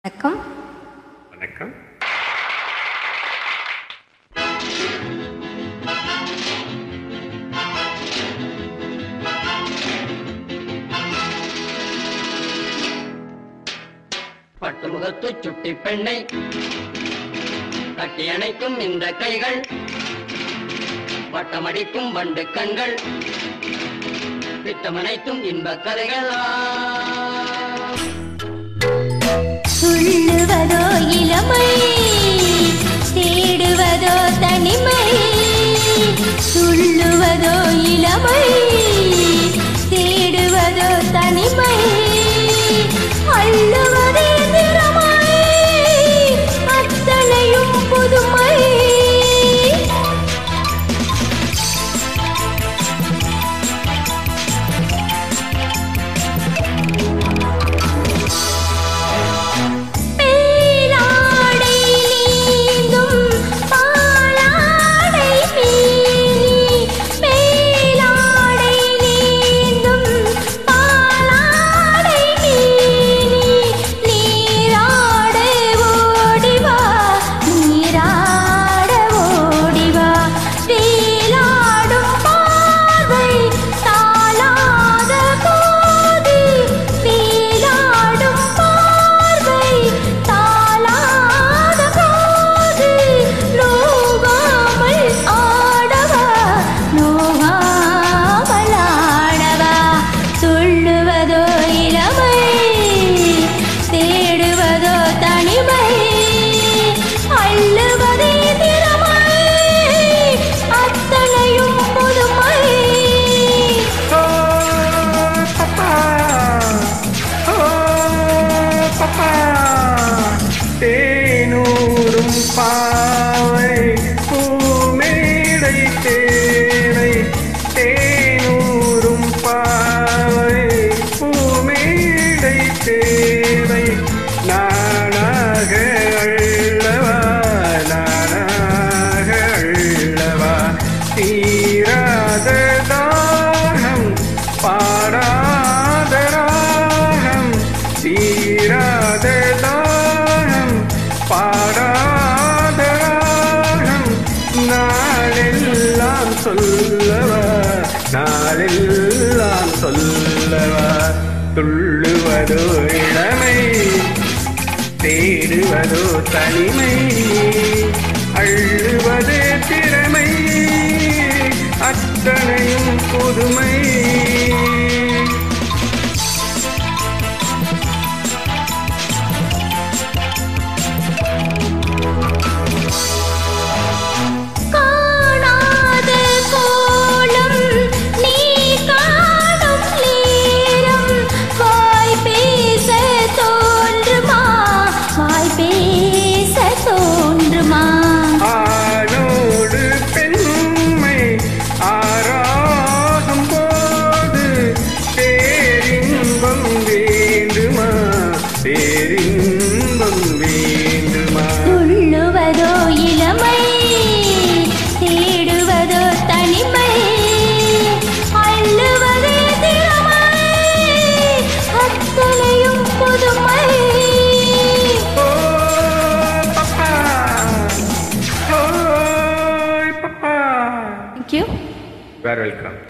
வணக்கம் வணக்கம் பட்டுமுகத்து சுட்டி பெண்ணை கட்டி அணைக்கும் இந்த கைகள் பட்டமடிக்கும் வண்டு கண்கள் திட்டமனைத்தும் இன்ப கதைகள் ஆ. துள்ளுவதோ இளமை தேடுவதோ தனிமை துள்ளுவதோ இளமை தேடுவதோ தனிமை அள்ளுவதே திறமை அத்தனையும் புதுமை மேலாடை நீந்தும் பாலாடை மேனி மேலாடை நீந்தும் பாலாடை மேனி நீராட ஓடிவா நீராட ஓடிவா வேலாடும் பார்வை தாளாத போது வேலாடும் பார்வை தாளாத போது நோகாமல் ஆடவா நோகாமல் ஆடவா துள்ளுவதோ இளமை தேடுவதோ தனிமை அள்ளுவதே திறமை அத்தனையும் புதுமை ஓ பப்பா ஓ பப்பா தேனூரும் பாவை பூமேடை தேவை தேனூரும் பாவை பூமேடை தேவை நானாக அள்ளவா நானாக அள்ளவா தீராத தாகம் பாடாத ராகம் தீராத தாகம் பாடாத ராகம் நாளெல்லாம் சொல்லவா நாளெல்லாம் சொல்லவா துள்ளுவதோ இளமை தேடுவதோ தனிமை அள்ளுவது திறமை அத்தனையும் புதுமை காணாத கோலம் நீ காணும் நேரம் வாய் பேச தோன்றுமா வாய் பேச தோன்றுமா ஆணோடு பெண்மை ஆராகும் போது பேரின்பம் வேண்டுமா பேரின்பம் வேண்டுமா துள்ளுவதோ இளமை தேடுவதோ தனிமை அள்ளுவதே திறமை அத்தனையும் புதுமை ஓ பப்பா ஓ பப்பா தேங்க்யூ வேர் வெல்கம்